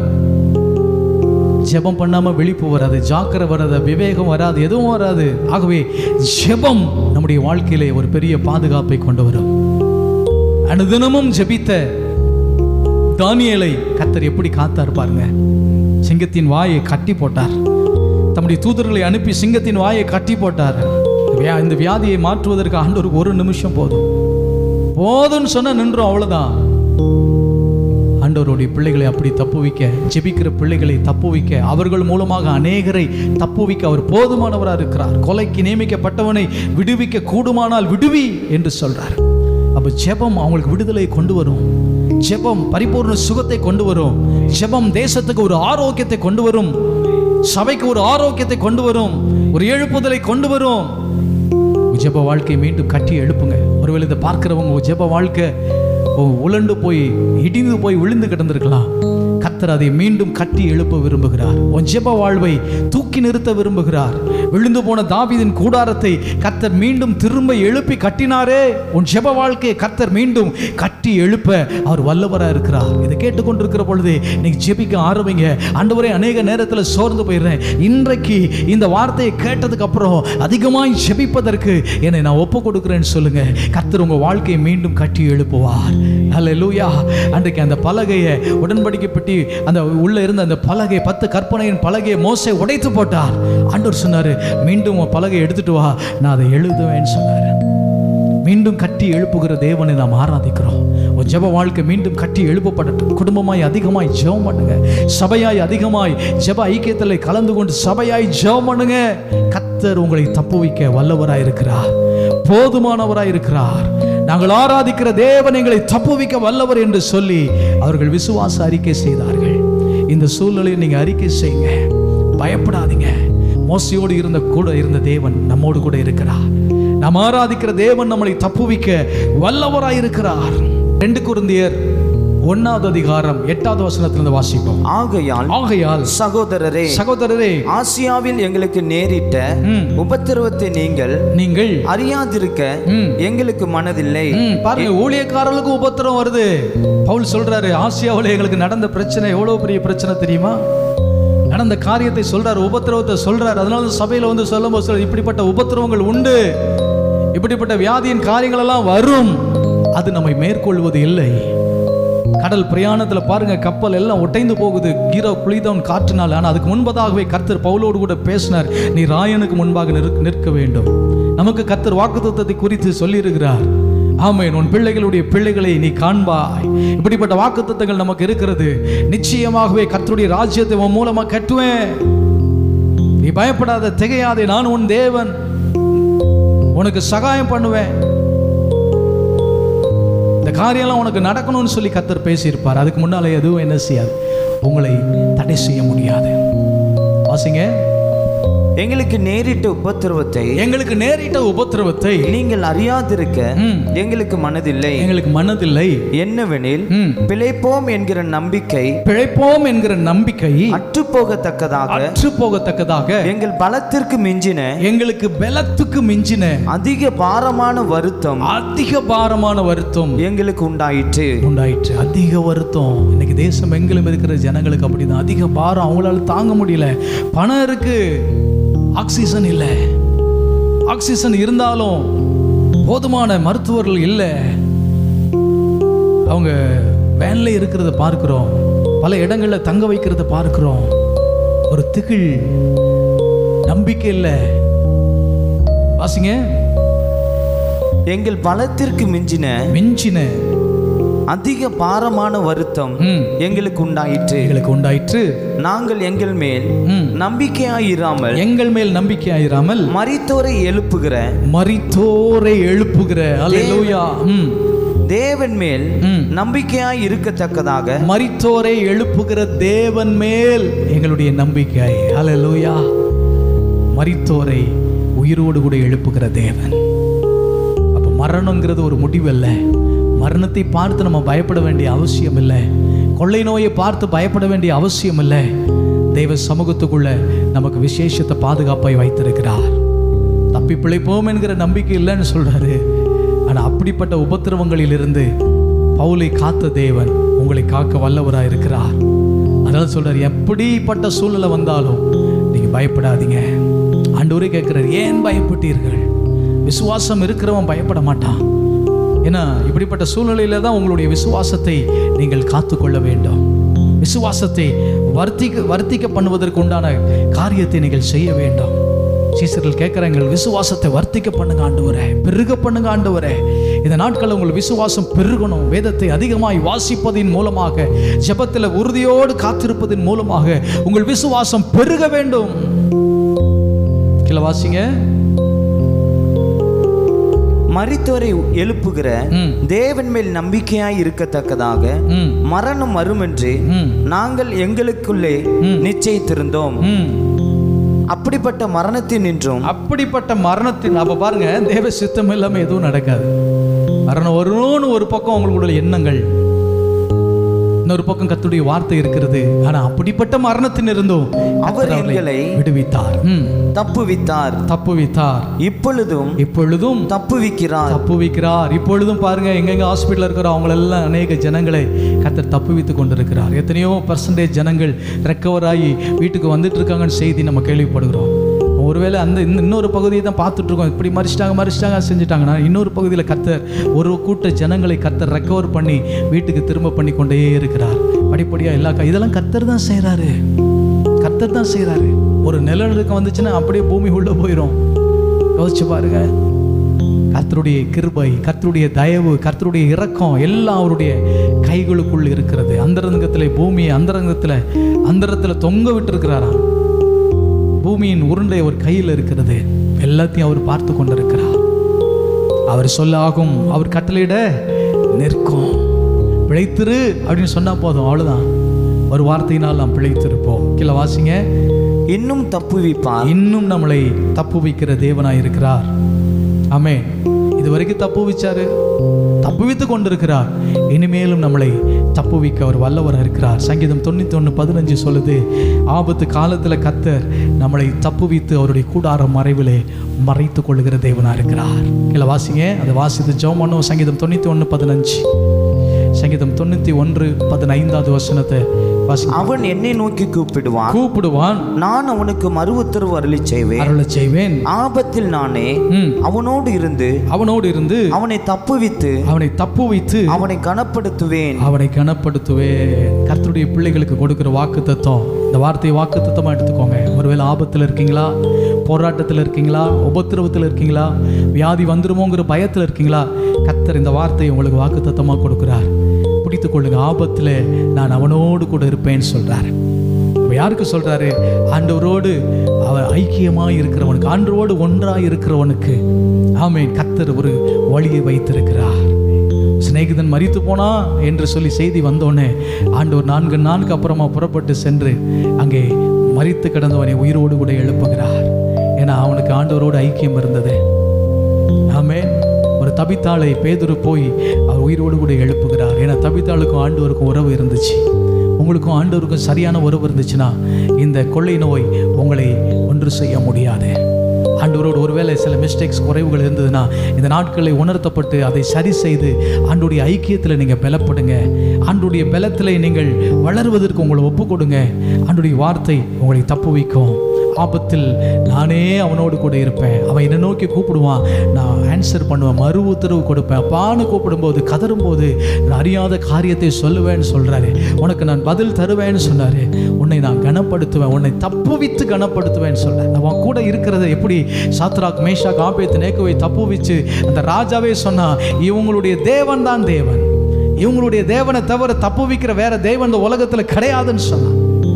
ஜெபம் பண்ணாம விழிப்பு வராது ஜாக்கிர வராது விவேகம் வராது எதுவும் வராது ஆகவே ஜெபம் நம்முடைய வாழ்க்கையிலே ஒரு பெரிய பாதுகாப்பை கொண்டு வரும் அனுதினமும் ஜெபித்த தானியேலை கத்தர் எப்படி காத்தார் பாருங்க சிங்கத்தின் வாயை கட்டி போட்டார் தம்முடைய தூதர்களை அனுப்பி சிங்கத்தின் வாயை கட்டி போட்டார் இந்த வியா- இந்த வியாதியை மாற்றுவதற்கு ஆண்டவருக்கு ஒரு நிமிஷம் போதும் போதும்னு சொன்னா நின்றோம் அவ்வளவுதான் ஆண்டவருடைய பிள்ளைகளை அப்படி தப்புவிக்க ஜெபிக்கிற பிள்ளைகளை தப்புவிக்க அவர்கள் மூலமாக அநேகரை தப்புவிக்க அவர் போதுமானவராக இருக்கிறார் கொலைக்கு நியமிக்கப்பட்டவனை விடுவிக்க கூடுமானால் விடுவி என்று சொல்றார் அப்ப ஜெபம் அவங்களுக்கு விடுதலை கொண்டு வரும் ஜெபம் பரிபூர்ண சுகத்தை கொண்டு வரும் ஜெபம் தேசத்துக்கு ஒரு ஆரோக்கியத்தை கொண்டு வரும் சபைக்கு ஒரு ஆரோக்கியத்தை கொண்டு வரும் ஒரு எழுப்புதலை கொண்டு வரும் உங்க ஜெப வாழ்க்கையை மீண்டும் கட்டி எழுப்புங்க ஒருவேளை இதை பார்க்கிறவங்க உங்க ஜெப வாழ்க்கை உ- உலண்டு போய் இடிந்து போய் விழுந்து கிடந்திருக்கலாம் கத்தர் அதை மீண்டும் கட்டி எழுப்ப விரும்புகிறார் உன் ஜெப வாழ்வை தூக்கி நிறுத்த விரும்புகிறார் விழுந்து போன தாவீதின் கூடாரத்தை கத்தர் மீண்டும் திரும்ப எழுப்பி கட்டினாரே உன் ஜெப வாழ்க்கையை கத்தர் மீண்டும் கட்டி எழுப்ப அவர் வல்லவராக இருக்கிறார் இதை கேட்டுக்கொண்டிருக்கிற பொழுது நீங்க ஜெபிக்க ஆரம்பிங்க ஆண்டவரே அநேக நேரத்தில் சோர்ந்து போயிடுறேன் இன்றைக்கு இந்த வார்த்தையை கேட்டதுக்கு அப்புறம் அதிகமாய் ஜெபிப்பதற்கு என்னை நான் ஒப்பு கொடுக்குறேன்னு சொல்லுங்க கர்த்தர் உங்க வாழ்க்கையை மீண்டும் கட்டி எழுப்புவார் அல்லேலூயா அன்றைக்கு அந்த பலகையை உடன்படிக்கை பெட்டி அந்த உள்ள இருந்த அந்த பலகை பத்து கற்பனையின் பலகையை மோசை உடைத்து போட்டார் ஆண்டவர் சொன்னாரு மீண்டும் உன் பலகையை எடுத்துட்டு வா நான் அதை எழுதுவேன்னு சொன்னாரு மீண்டும் கட்டி எழுப்புகிற தேவனை நாம் ஆராதிக்கிறோம் உன் ஜெப வாழ்க்கை மீண்டும் கட்டி எழுப்பப்படட்டும் குடும்பமாய் அதிகமாய் ஜெபம் பண்ணுங்க சபையாய் அதிகமாய் ஜெப ஐக்கியத்தில் கலந்து கொண்டு சபையாய் ஜெபம் பண்ணுங்க கத்தர் உங்களை தப்புவிக்க வல்லவராய் இருக்கிறார் போதுமானவராய் இருக்கிறார் நாங்கள் ஆராதிக்கிற தேவன் எங்களை தப்புவிக்க வல்லவர் என்று சொல்லி அவர்கள் விசுவாச அறிக்கை செய்தார்கள் இந்த சூழ்நிலையை நீங்க அறிக்கை செய்யுங்க பயப்படாதீங்க மோசையோடு இருந்த கூட இருந்த தேவன் நம்மோடு கூட இருக்கிறார் நாம் ஆராதிக்கிற தேவன் நம்மளை தப்புவிக்க வல்லவராய் இருக்கிறார் ரெண்டு குருந்தியர் ஒன்னாவது அதிகாரம் எட்டாவது வசனத்திலிருந்து வாசிப்போம் ஆகையால் ஆகையால் சகோதரரே சகோதரரே ஆசியாவில் எங்களுக்கு நேரிட்ட ம், உபத்திரவத்தை நீங்கள் நீங்கள் அறியாதிருக்க ம், எங்களுக்கு மனதில்லை ம், பாருங்க ஊழியக்காரர்களுக்கு உபத்திரம் வருது பவுல் சொல்றாரு ஆசியாவில் எங்களுக்கு நடந்த பிரச்சனை எவ்வளவு பெரிய பிரச்சனை தெரியுமா நடந்த காரியத்தை சொல்றாரு உபத்திரவத்தை சொல்றாரு அதனால தான் சபையில வந்து சொல்லும்போது சொல்றாரு, இப்படிப்பட்ட உபத்திரவங்கள் உண்டு இப்படிப்பட்ட வியாதியின் காரியங்கள் எல்லாம் வரும் அது நம்மை மேற்கொள்வது இல்லை கடல் பிரயாணத்துல பாருங்க கப்பல் எல்லாம் ஒட்டைந்து போகுது கீரோ குளிதவன் காற்றினால் ஆனால் அதுக்கு முன்பதாகவே கர்த்தர் பவுலோடு கூட பேசினார் நீ ராயனுக்கு முன்பாக நிற்க- நிற்க வேண்டும் நமக்கு கர்த்தர் வாக்குத்தத்தத்தை குறித்து சொல்லியிருக்கிறார் ஆமென் உன் பிள்ளைகளுடைய பிள்ளைகளை நீ காண்பாய் இப்படிப்பட்ட வாக்குத்தத்தங்கள் நமக்கு இருக்கிறது நிச்சயமாகவே கர்த்தருடைய ராஜ்யத்தை உன் மூலமா கட்டுவேன் நீ பயப்படாத திகையாதே நான் உன் தேவன் உனக்கு சகாயம் பண்ணுவேன் இந்த காரியம்லாம் உனக்கு நடக்கணும்னு சொல்லி கத்தர் பேசியிருப்பார் அதுக்கு முன்னால எதுவும் என்ன செய்யாது உங்களை தடை செய்ய முடியாது வாசிங்க எங்களுக்கு நேரிட்ட உபத்திரவத்தை எங்களுக்கு நேரிட்ட உபத்திரவத்தை நீங்கள் அறியாதிருக்க ம், எங்களுக்கு மனதில்லை எங்களுக்கு மனதில்லை என்னவெனில் ம், பிழைப்போம் என்கிற நம்பிக்கை பிழைப்போம் என்கிற நம்பிக்கை அற்றுப்போகத்தக்கதாக அற்று போகத்தக்கதாக எங்கள் பலத்திற்கு மிஞ்சின எங்களுக்கு பலத்துக்கு மிஞ்சின அதிக பாரமான வருத்தம் அதிக பாரமான வருத்தம் எங்களுக்கு உண்டாயிற்று உண்டாயிற்று அதிக வருத்தம் இன்னைக்கு தேசம் எங்கிலும் இருக்கிற ஜனங்களுக்கு அப்படிதான் அதிக பாரம் அவங்களால தாங்க முடியல பணம் இருக்கு ஆக்சிஜன் இல்லை ஆக்சிஜன் இருந்தாலும் போதுமான மருத்துவர்கள் இல்லை அவங்க வேன்ல இருக்கிறத பார்க்கிறோம் பல இடங்கள்ல தங்க வைக்கிறத பார்க்கிறோம் ஒரு திகில் நம்பிக்கை இல்லை வாசிங்க எங்கள் பலத்திற்கு மிஞ்சின மிஞ்சின அதிக பாரமான வருத்தம் ம், எங்களுக்கு உண்டாயிற்று எங்களுக்கு உண்டாயிற்று நாங்கள் எங்கள் மேல் ம். நம்பிக்கையாயிராமல் எங்கள் மேல் நம்பிக்கையாயிராமல் மரித்தோரை எழுப்புகிற மரித்தோரை எழுப்புகிற அல்லேலூயா ம் தேவன் மேல் ம். நம்பிக்கையாய் இருக்கத்தக்கதாக மரித்தோரை எழுப்புகிற தேவன் மேல் எங்களுடைய நம்பிக்கை அல்லேலூயா மரித்தோரை உயிரோடு கூட எழுப்புகிற தேவன் அப்ப மரணங்கிறது ஒரு முடிவல்ல மரணத்தை பார்த்து நம்ம பயப்பட வேண்டிய அவசியம் இல்லை கொள்ளை நோயை பார்த்து பயப்பட வேண்டிய அவசியம் இல்லை தெய்வ சமூகத்துக்குள்ள நமக்கு விசேஷத்தை பாதுகாப்பாய் வைத்திருக்கிறார் தப்பி பிழைப்போம் என்கிற நம்பிக்கை இல்லைன்னு சொல்றாரு ஆனா அப்படிப்பட்ட உபத்திரவங்களில் இருந்து பவுலை காத்த தேவன் உங்களை காக்க வல்லவராக இருக்கிறார் அதனால சொல்றாரு எப்படிப்பட்ட சூழ்நிலை வந்தாலும் நீங்க பயப்படாதீங்க ஆண்டவரே கேட்கிறார் ஏன் பயப்பட்டீர்கள் விசுவாசம் இருக்கிறவன் பயப்பட மாட்டான் ஏன்னா இப்படிப்பட்ட சூழ்நிலையில தான் உங்களுடைய விசுவாசத்தை நீங்கள் காத்துக்கொள்ள வேண்டும் விசுவாசத்தை வர்த்திக்க வர்த்திக்க பண்ணுவதற்கு உண்டான காரியத்தை நீங்கள் செய்ய வேண்டும் சீசர்கள் கேட்குறாங்க விசுவாசத்தை வர்த்திக்க பண்ணுங்க ஆண்டவரே பெருக பண்ணுங்க ஆண்டவரே இந்த நாட்களில் உங்கள் விசுவாசம் பெருகணும் வேதத்தை அதிகமாய் வாசிப்பதின் மூலமாக ஜெபத்தில் உறுதியோடு காத்திருப்பதின் மூலமாக உங்கள் விசுவாசம் பெருக வேண்டும் கீழே வாசிங்க மரித்தோரை எழுப்புகிற ம் தேவன் மேல் நம்பிக்கையாய் இருக்கத்தக்கதாக ம் மரணம் வருமென்று ம் நாங்கள் எங்களுக்குள்ளே ம். நிச்சயித்திருந்தோம் ம் அப்படிப்பட்ட மரணத்தின் நின்றும் அப்படிப்பட்ட மரணத்தின் அப்ப பாருங்க தேவ சித்தம் இல்லாம எதுவும் நடக்காது மரணம் வரும்னு ஒரு பக்கம் உங்களுடைய எண்ணங்கள் இன்னொரு பக்கம் கத்துடைய வார்த்தை இருக்கிறது ஆனா அப்படிப்பட்ட மரணத்தின் இருந்தும் அவர் கர்த்தர் அவர்களை எங்களை விடுவித்தார் ம், தப்புவித்தார் தப்புவித்தார் இப்பொழுதும் இப்பொழுதும் தப்புவிக்கிறார் தப்புவிக்கிறார் இப்பொழுதும் பாருங்க எங்கெங்க ஹாஸ்பிட்டல் இருக்கிற அவங்களெல்லாம் அநேக ஜனங்களை கத்தர் தப்புவித்து கொண்டிருக்கிறார் எத்தனையோ பர்சன்டேஜ் ஜனங்கள் ரெக்கவர் ஆகி வீட்டுக்கு வந்துட்டு இருக்காங்கன்னு செய்தி நம்ம கேள்விப்படுகிறோம் ஒருவேளை அந்த இன்னும் இன்னொரு பகுதியை தான் பார்த்துட்டு இருக்கோம் இப்படி மறிச்சிட்டாங்க மறிச்சிட்டாங்க செஞ்சுட்டாங்கன்னா இன்னொரு பகுதியில் கத்தர் ஒரு கூட்ட ஜனங்களை கத்தர் ரெக்கவர் பண்ணி வீட்டுக்கு திரும்ப பண்ணி கொண்டே இருக்கிறார் படிப்படியாக எல்லா கா- இதெல்லாம் கத்தர் தான் செய்கிறாரு கத்தர் தான் செய்கிறாரு ஒரு நிலநடுக்கம் வந்துச்சுன்னா அப்படியே பூமி உள்ள போயிடும் யோசிச்சு பாருங்க கர்த்தருடைய கிருபை கர்த்தருடைய தயவு கர்த்தருடைய இரக்கம் எல்லாம் அவருடைய கைகளுக்குள் இருக்கிறது அந்தரங்கத்தில் பூமியை அந்தரங்கத்தில் அந்தரத்தில் தொங்க விட்டிருக்கிறாராம் பூமியின் உருண்டை அவர் கையில் இருக்கிறது எல்லாத்தையும் அவர் பார்த்து கொண்டிருக்கிறார் அவர் சொல்ல ஆகும் அவர் கட்டளையிட நிற்கும் பிழைத்திரு அப்படின்னு சொன்னா போதும் அவ்வளவுதான் ஒரு வார்த்தையினால் நாம் பிழைத்திருப்போம் கீழே வாசிங்க இன்னும் தப்புவிப்பார் இன்னும் நம்மளை தப்பு வைக்கிற தேவனாய் இருக்கிறார் ஆமே இது வரைக்கும் தப்பு வச்சாரு தப்பு வைத்து கொண்டிருக்கிறார் இனிமேலும் நம்மளை தப்பு வைக்க அவர் வல்லவராக இருக்கிறார் சங்கீதம் தொண்ணூத்தி ஒன்று பதினஞ்சு சொல்லுது ஆபத்து காலத்தில் கத்தர் நம்மளை தப்பு வைத்து அவருடைய கூடார மறைவிலே மறைத்து கொள்ளுகிற தேவனா இருக்கிறார் இல்லை வாசிங்க அதை வாசித்து ஜெபம் பண்ணும் சங்கீதம் தொண்ணூத்தி ஒன்று பதினஞ்சு சங்கீதம் தொண்ணூற்றி ஒன்று பதினைந்தாவது வசனத்தை வாசிங்க. அவன் என்னை நோக்கி கூப்பிடுவான் கூப்பிடுவான் நான் அவனுக்கு மறு உத்தரவு அருளி செய்வேன் அருளச் செய்வேன் ஆபத்தில் நானே ம். அவனோடு இருந்து அவனோடு இருந்து அவனை தப்புவித்து அவனை தப்பு வைத்து அவனை கனப்படுத்துவேன் அவனை கனப்படுத்துவேன் கர்த்தருடைய பிள்ளைகளுக்கு கொடுக்கிற வாக்கு தத்துவம் இந்த வார்த்தையை வாக்கு தத்துவமாக எடுத்துக்கோங்க ஒருவேளை ஆபத்தில் இருக்கீங்களா போராட்டத்தில் இருக்கீங்களா உபத்திரவத்தில் இருக்கீங்களா வியாதி வந்துருமோங்கிற பயத்தில் இருக்கீங்களா கர்த்தர் இந்த வார்த்தையை உங்களுக்கு வாக்கு தத்துவமாக கொடுக்குறார் பிடித்து கொள்ளுங்க ஆபத்தில் நான் அவனோடு கூட இருப்பேன்னு சொல்றார் அப்ப யாருக்கு சொல்றாரு ஆண்டவரோடு அவர் ஐக்கியமாக இருக்கிறவனுக்கு ஆண்டவரோடு ஒன்றாக இருக்கிறவனுக்கு ஆமென் கர்த்தர் ஒரு வழியை வைத்திருக்கிறார் சிநேகிதன் மரித்து போனா என்று சொல்லி செய்தி வந்தோடனே ஆண்டவர் நான்கு நான்கு அப்புறமா புறப்பட்டு சென்று அங்கே மரித்து கிடந்தவனை உயிரோடு கூட எழுப்புகிறார் ஏன்னா அவனுக்கு ஆண்டவரோடு ஐக்கியம் இருந்தது ஆமென் ஒரு தபித்தாளை பேதுரு போய் அவர் உயிரோடு கூட எழுப்புகிறார் ஏன்னா தபித்தாளுக்கும் ஆண்டவருக்கும் உறவு இருந்துச்சு உங்களுக்கும் ஆண்டவருக்கும் சரியான உறவு இருந்துச்சுன்னா இந்த கொள்ளை நோய் உங்களை ஒன்று செய்ய முடியாது ஆண்டவரோடு ஒருவேளை சில மிஸ்டேக்ஸ் குறைவுகள் இருந்ததுன்னா இந்த நாட்களை உணர்த்தப்பட்டு அதை சரி செய்து ஆண்டுடைய ஐக்கியத்தில் நீங்கள் பலப்படுங்க ஆண்டுடைய பலத்தில் நீங்கள் வளருவதற்கு உங்களை ஒப்பு கொடுங்க ஆண்டுடைய வார்த்தை உங்களை தப்பு வைக்கும் ஆபத்தில் நானே அவனோடு கூட இருப்பேன் அவன் என்னை நோக்கி கூப்பிடுவான் நான் ஆன்சர் பண்ணுவேன் மறு உத்தரவு கொடுப்பேன் அப்பான்னு கூப்பிடும்போது கதறும்போது நான் அறியாத காரியத்தை சொல்லுவேன்னு சொல்கிறாரு உனக்கு நான் பதில் தருவேன்னு சொன்னார் உன்னை நான் கனப்படுத்துவேன் உன்னை தப்புவித்து கனப்படுத்துவேன்னு சொல்கிறேன் அவன் கூட இருக்கிறத எப்படி சாத்ராக் மேஷாக் ஆபேத்து நேக்குவை தப்புவிச்சு அந்த ராஜாவே சொன்னா இவங்களுடைய தேவன் தான் தேவன் இவங்களுடைய தேவனை தவிர தப்புவிக்கிற வேற தேவன் இந்த உலகத்தில் கிடையாதுன்னு சொன்னான்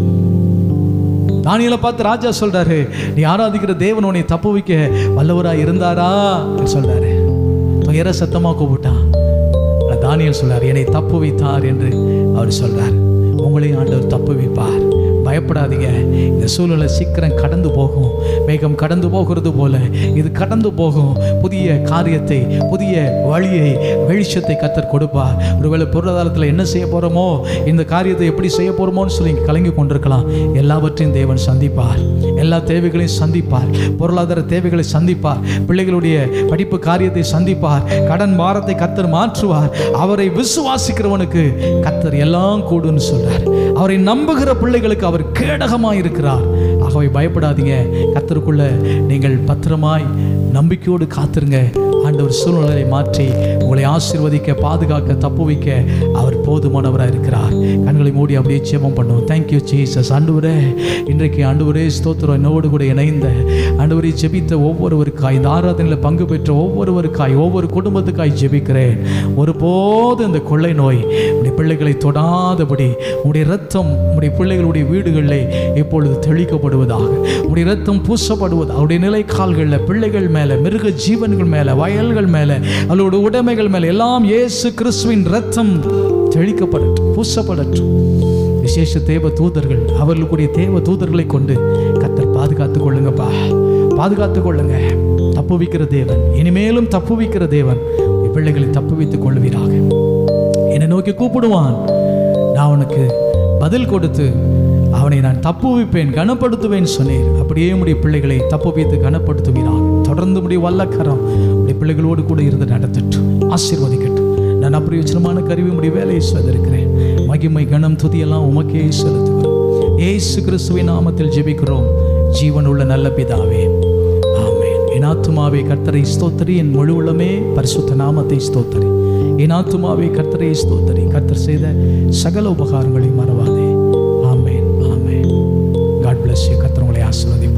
தானியலை பார்த்து ராஜா சொல்றாரு நீ ஆராதிக்கிற தேவன் உன்னை தப்பு வைக்க வல்லவரா இருந்தாரா சொல்றாரு துயர சத்தமா கூப்பிட்டான் ஆனா தானியல் சொல்றார் என்னை தப்பு வைத்தார் என்று அவர் சொல்றார் உங்களையும் ஆண்டவர் தப்பு வைப்பார் பயப்படாதீங்க இந்த சூழ்நிலை சீக்கிரம் கடந்து போகும் மேகம் கடந்து போகிறது போல இது கடந்து போகும் புதிய காரியத்தை புதிய வழியை வெளிச்சத்தை கத்தர் கொடுப்பார் ஒருவேளை பொருளாதாரத்தில் என்ன செய்ய போகிறோமோ இந்த காரியத்தை எப்படி செய்ய போகிறோமோன்னு சொல்லி கலங்கி கொண்டிருக்கலாம் எல்லாவற்றையும் தேவன் சந்திப்பார் எல்லா தேவைகளையும் சந்திப்பார் பொருளாதார தேவைகளை சந்திப்பார் பிள்ளைகளுடைய படிப்பு காரியத்தை சந்திப்பார் கடன் பாரத்தை கத்தர் மாற்றுவார் அவரை விசுவாசிக்கிறவனுக்கு கத்தர் எல்லாம் கூடுன்னு சொல்றார் அவரை நம்புகிற பிள்ளைகளுக்கு அவர் கேடகமாய் இருக்கிறார் ஆகவே பயப்படாதீங்க கத்தருக்குள்ள நீங்கள் பத்திரமாய் நம்பிக்கையோடு காத்திருங்க ஆண்டவர் சூழ்நிலையை மாற்றி உங்களை ஆசீர்வதிக்க பாதுகாக்க தப்பு வைக்க அவர் போதுமானவராக இருக்கிறார் கண்களை மூடி அப்படியே ஜெபம் பண்ணுவோம் தேங்க்யூ ஜீசஸ் ஆண்டவரே இன்றைக்கு ஆண்டவரே ஸ்தோத்திரம் என்னோடு கூட இணைந்த ஆண்டவரை ஜெபித்த ஒவ்வொருவருக்காய் இந்த ஆராதனையில் பங்கு பெற்ற ஒவ்வொருவருக்காய் ஒவ்வொரு குடும்பத்துக்காய் ஜெபிக்கிறேன் ஒருபோது இந்த கொள்ளை நோய் உடைய பிள்ளைகளை தொடாதபடி உடைய ரத்தம் உடைய பிள்ளைகளுடைய வீடுகளில் இப்பொழுது தெளிக்கப்படுவதாக உடைய ரத்தம் பூசப்படுவது அவருடைய நிலை கால்களில் பிள்ளைகள் மேலே மிருக ஜீவன்கள் மேலே வயல்கள் மேலே அவளோட உடைமைகள் மேலே எல்லாம் இயேசு கிறிஸ்துவின் ரத்தம் தெளிக்கப்படட்டும் பூசப்படட்டும் விசேஷ தேவ தூதர்கள் அவர்களுக்குரிய தேவ தூதர்களை கொண்டு கத்தர் பாதுகாத்துக் கொள்ளுங்கப்பா பாதுகாத்துக் கொள்ளுங்க தப்புவிக்கிற தேவன் இனிமேலும் தப்புவிக்கிற தேவன் உன் பிள்ளைகளை தப்புவித்துக் கொள்வீராக என்னை நோக்கி கூப்பிடுவான் நான் அவனுக்கு பதில் கொடுத்து அவனை நான் தப்புவிப்பேன் கனப்படுத்துவேன் சொன்னேன் அப்படியே உடைய பிள்ளைகளை தப்புவித்து கனப்படுத்துவீராக தொடர்ந்து உடைய வல்லக்கரம் உடைய பிள்ளைகளோடு கூட இருந்து நடத்தட்டும் ஆசீர்வதிக்கட்டும் நான் அப்பிரயோஜனமான கருவி உடைய வேலையை செய்திருக்கிறேன் மகிமை கணம் துதியெல்லாம் உமக்கே செலுத்துகிறோம் ஏசு கிறிஸ்துவின் நாமத்தில் ஜெபிக்கிறோம் ஜீவனுள்ள நல்ல பிதாவே ஆமென் என் ஆத்துமாவே கர்த்தரை ஸ்தோத்தரி என் முழு உள்ளமே பரிசுத்த நாமத்தை ஸ்தோத்தரி என் ஆத்துமாவே கர்த்தரை ஸ்தோத்தரி கர்த்தர் செய்த சகல உபகாரங்களை மறவாதே ஆமென் ஆமென் காட் bless you கர்த்தர் உங்களை ஆசீர்வதிப்பார்